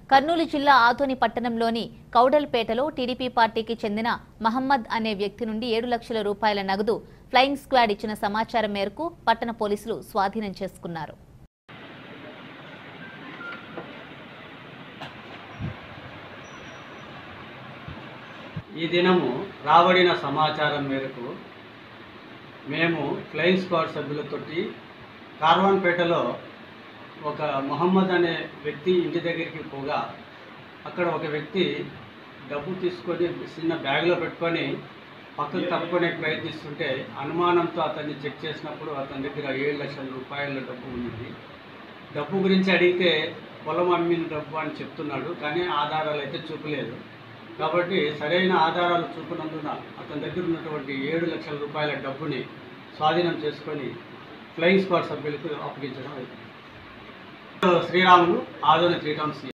కర్నూలు జిల్లా ఆదోని పట్టణంలోని కౌడల్పేటలో టీడీపీ పార్టీకి చెందిన మహమ్మద్ అనే వ్యక్తి నుండి ఏడు లక్షల రూపాయల నగదు ఫ్లయింగ్ స్క్వాడ్ ఇచ్చిన సమాచారం మేరకు పట్టణ పోలీసులు స్వాధీనం చేసుకున్నారు ఈ దినము రాబడిన సమాచారం మేరకు మేము ఫ్లయింగ్ స్క్వాడ్ సభ్యులతోటి కార్వాన్పేటలో ఒక మొహమ్మద్ అనే వ్యక్తి ఇంటి దగ్గరికి పోగా అక్కడ ఒక వ్యక్తి డబ్బు తీసుకొని చిన్న బ్యాగ్లో పెట్టుకొని పక్కకు తప్పుకునే ప్రయత్నిస్తుంటే అనుమానంతో అతన్ని చెక్ చేసినప్పుడు అతని దగ్గర ఏడు లక్షల రూపాయల డబ్బు ఉంది డబ్బు గురించి అడిగితే పొలం అమ్మిన డబ్బు అని చెప్తున్నాడు కానీ ఆధారాలు అయితే చూపలేదు కాబట్టి సరైన ఆధారాలు చూపినందున అతని దగ్గర ఉన్నటువంటి ఏడు లక్షల రూపాయల డబ్బుని స్వాధీనం చేసుకొని ఫ్లయింగ్ స్క్వాడ్ సభ్యులకు అప్పగించడం అయింది శ్రీరాములు ఆదోని త్రీ టౌన్స్